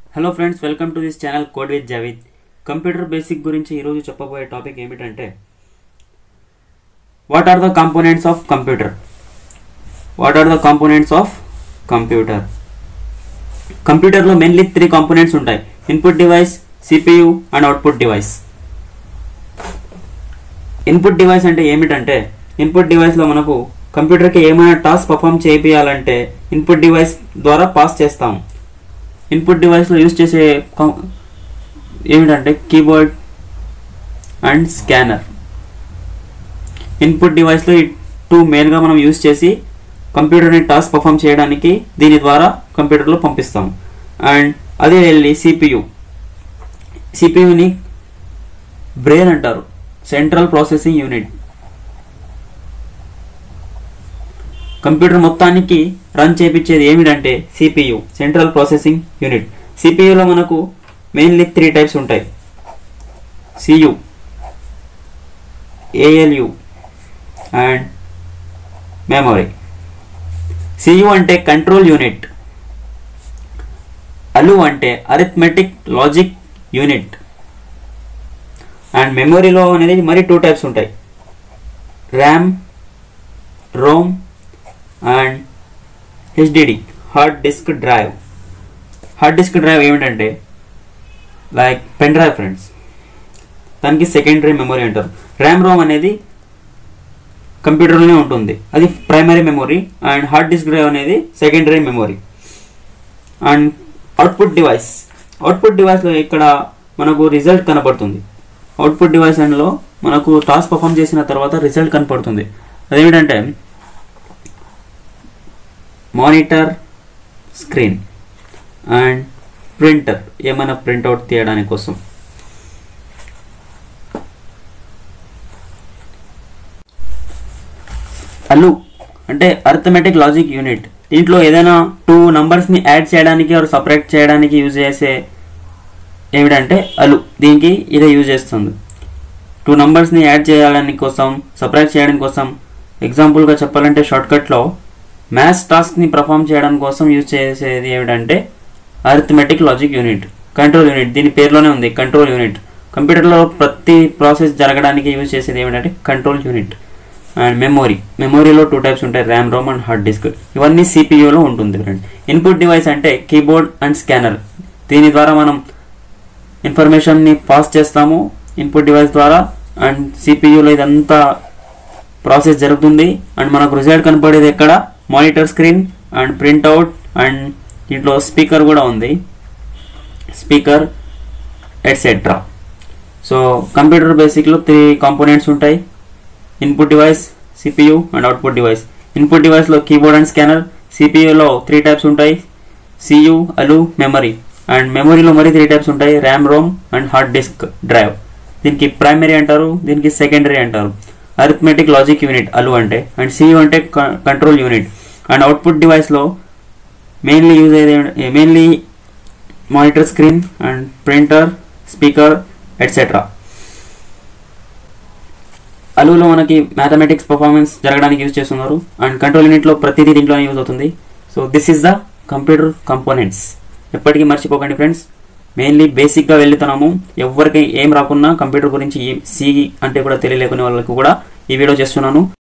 hello friends welcome to this channel code with Javid computer basic గురించి ఈరోజు చెప్పబోయే topic ఏమిటంటే what are the components of computer what are the components of computer కంప్యూటర్లో mainly three components ఉంటాయి input device CPU and output device input device అంటే ఏమిటంటే input డివైస్లో మనకు కంప్యూటర్కి ఏమైనా టాస్క్ పర్ఫామ్ చేయాలంటే ఇన్పుట్ డివైస్ ద్వారా పాస్ చేస్తాము ఇన్పుట్ డివైస్లో యూజ్ చేసే కం- ఏమిటంటే కీబోర్డ్ అండ్ స్కానర్ ఇన్పుట్ డివైస్లో ఈ టూ మెయిన్గా మనం యూజ్ చేసి కంప్యూటర్ని టాస్క్ పర్ఫామ్ చేయడానికి దీని ద్వారా కంప్యూటర్లో పంపిస్తాము అండ్ అదే వెళ్ళి సిపియు సిపియుని బ్రెయిన్ అంటారు సెంట్రల్ ప్రాసెసింగ్ యూనిట్ కంప్యూటర్ మొత్తానికి రన్ చేపించేది ఏమిటంటే సిపియు సెంట్రల్ ప్రాసెసింగ్ యూనిట్ సిపియులో మనకు మెయిన్లీ త్రీ టైప్స్ ఉంటాయి CU ALU and memory CU అంటే కంట్రోల్ యూనిట్ అలు అంటే అరిథమెటిక్ లాజిక్ యూనిట్ అండ్ మెమొరీలో అనేది మరి టూ టైప్స్ ఉంటాయి RAM ROM and HDD hard disk drive hard disk drive ఏమిటంటే లైక్ పెన్ డ్రైవ్ ఫ్రెండ్స్ దానికి secondary memory అంటారు ర్యామ్ రోమ్ అనేది కంప్యూటర్లోనే ఉంటుంది అది primary memory and hard disk drive అనేది secondary memory and output device output డివైస్లో ఇక్కడ మనకు రిజల్ట్ కనపడుతుంది అవుట్పుట్ డివైస్ లో మనకు టాస్క్ పర్ఫామ్ చేసిన తర్వాత రిజల్ట్ కనపడుతుంది అదేమిటంటే మానిటర్ స్క్రీన్ అండ్ ప్రింటర్ ఏమైనా ప్రింట్అవుట్ తీయడానికి కోసం అల్లు అంటే అర్థమెటిక్ లాజిక్ యూనిట్ దీంట్లో ఏదైనా టూ నంబర్స్ని యాడ్ చేయడానికి ఆర్ సపరేట్ చేయడానికి యూజ్ చేసే ఏమిటంటే అలు దీనికి ఇదే యూజ్ చేస్తుంది టూ నంబర్స్ని యాడ్ చేయడానికి కోసం సపరేట్ చేయడం కోసం ఎగ్జాంపుల్గా చెప్పాలంటే షార్ట్కట్లో మ్యాథ్స్ టాస్క్ని పర్ఫామ్ చేయడం కోసం యూజ్ చేసేది ఏమిటంటే arithmetic logic unit control unit దీని పేరులోనే ఉంది కంట్రోల్ యూనిట్ కంప్యూటర్లో ప్రతి ప్రాసెస్ జరగడానికి యూజ్ చేసేది ఏమిటంటే కంట్రోల్ యూనిట్ అండ్ మెమొరీ మెమొరీలో టూ టైప్స్ ఉంటాయి RAM ROM and hard disk ఇవన్నీ సిపియూలో ఉంటుంది ఫ్రెండ్ ఇన్పుట్ డివైస్ అంటే కీబోర్డ్ అండ్ స్కానర్ దీని ద్వారా మనం ఇన్ఫర్మేషన్ని పాస్ చేస్తాము ఇన్పుట్ డివైస్ ద్వారా అండ్ సిపియూలో ఇదంతా ప్రాసెస్ జరుగుతుంది అండ్ మనకు రిజల్ట్ కనపడేది ఎక్కడ monitor screen and printout and దీంట్లో స్పీకర్ కూడా ఉంది స్పీకర్ ఎట్సెట్రా సో కంప్యూటర్ బేసిక్లో త్రీ కాంపోనెంట్స్ ఉంటాయి input device CPU and output device input డివైస్లో keyboard and scanner సిపియులో త్రీ టైప్స్ ఉంటాయి సియు అలు మెమరీ అండ్ మెమరీలో మరి త్రీ టైప్స్ ఉంటాయి RAM ROM and hard disk drive దీనికి ప్రైమరీ అంటారు దీనికి సెకండరీ అంటారు అరిథమెటిక్ లాజిక్ యూనిట్ అలు అంటే అండ్ సియు అంటే కంట్రోల్ యూనిట్ అండ్ అవుట్పుట్ డివైస్లో మెయిన్లీ యూజ్ అయ్యేది mainly monitor screen and printer speaker etcetera అలులో మనకి మ్యాథమెటిక్స్ పర్ఫార్మెన్స్ జరగడానికి యూజ్ చేస్తున్నారు అండ్ కంట్రోల్ యూనిట్లో ప్రతిదీ దీంట్లోనే యూజ్ అవుతుంది so this is the computer components ఎప్పటికీ మర్చిపోకండి ఫ్రెండ్స్ మెయిన్లీ బేసిక్గా వెళ్తున్నాము ఎవరికి ఏం రాకున్నా కంప్యూటర్ గురించి సి అంటే కూడా తెలియలేకునే వాళ్ళకు కూడా ఈ వీడియో చేస్తున్నాను